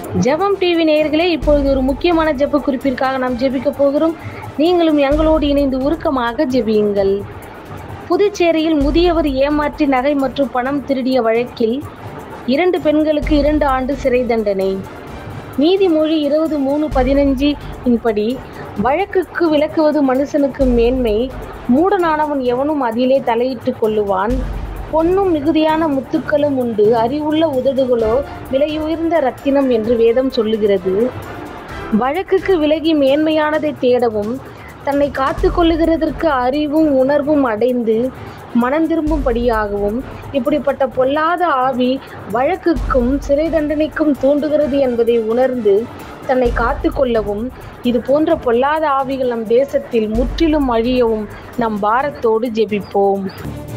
ஜெபம் டிவி நேயர்களே இப்பொழுது ஒரு முக்கியமான ஜெப குறிப்பிற்காக நாம் ஜெபிக்க போகிறோம் நீங்களும் எங்களோடு இணைந்து உருக்கமாக ஜெபியுங்கள் புதுச்சேரியில் முதியவர் ஏமாற்றி நகை மற்றும் பணம் திருடிய வழக்கில் இரண்டு பெண்களுக்கு இரண்டு ஆண்டு சிறை தண்டனை நீதிமொழி இருபது மூணு பதினஞ்சு இன்படி வழக்குக்கு விளக்குவது மனுஷனுக்கு மேன்மை மூடனானவன் எவனும் அதிலே தலையிட்டு கொள்ளுவான் பொன்னும் மிகுதியான முத்துக்களும் உண்டு அறிவுள்ள உதடுகளோ விலையுயர்ந்த ரத்தினம் என்று வேதம் சொல்லுகிறது வழக்குக்கு விலகி மேன்மையானதை தேடவும் தன்னை காத்து கொள்ளுகிறதற்கு அறிவும் உணர்வும் அடைந்து மனம் திரும்பும்படியாகவும் இப்படிப்பட்ட பொல்லாத ஆவி வழக்குக்கும் சிறை தண்டனைக்கும் தூண்டுகிறது என்பதை உணர்ந்து தன்னை காத்து கொள்ளவும் இது போன்ற பொல்லாத ஆவிகள் நம் தேசத்தில் முற்றிலும் அழியவும் நம் பாரத்தோடு ஜெபிப்போம்